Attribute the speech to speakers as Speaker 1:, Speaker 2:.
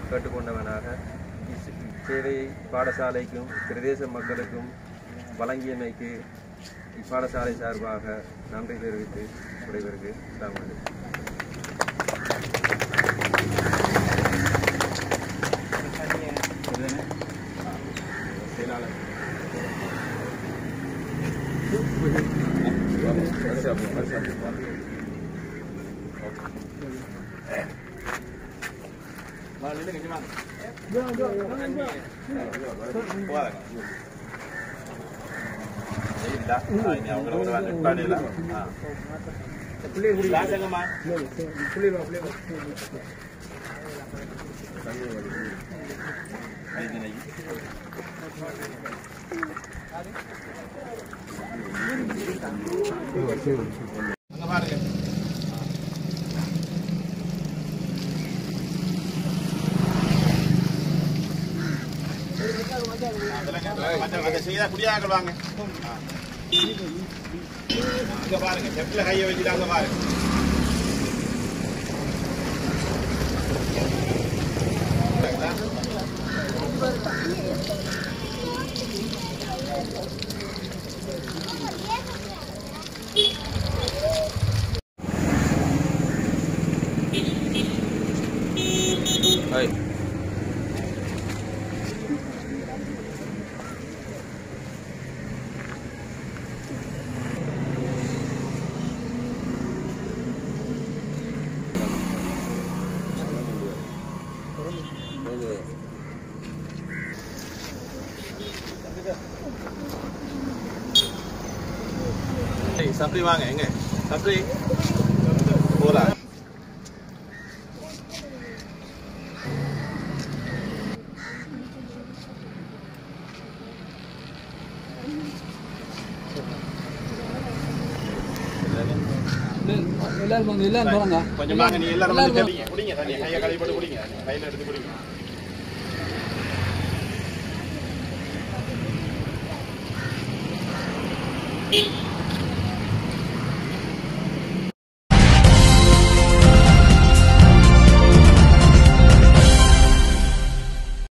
Speaker 1: கேட்டுக்கொண்டவனாக is- இச்சேவையை பாடசாலைக்கும் பிரதேச மக்களுக்கும் வழங்கியமைக்கு இப்பாடசாலை சார்பாக நன்றி தெரிவித்து விடைபெறுகிறேன் அஸ்ஸலாமு அலைக்கும்
Speaker 2: குடியாக்கள் வாங்க அங்க பாருங்க செப்ல கையை வச்சுட்டு அங்க பாருங்க சப்ரி வாங்க எங்க சப்ரி போலா
Speaker 3: எல்லாரும் வந்து எல்லாரும் போறாங்க
Speaker 2: கொஞ்சம் வாங்க நீ எல்லாரும் வந்து குடிங்க குடிங்க தண்ணி கையை கழுவி போட்டு குடிங்க கையில எடுத்து குடிங்க
Speaker 4: Thank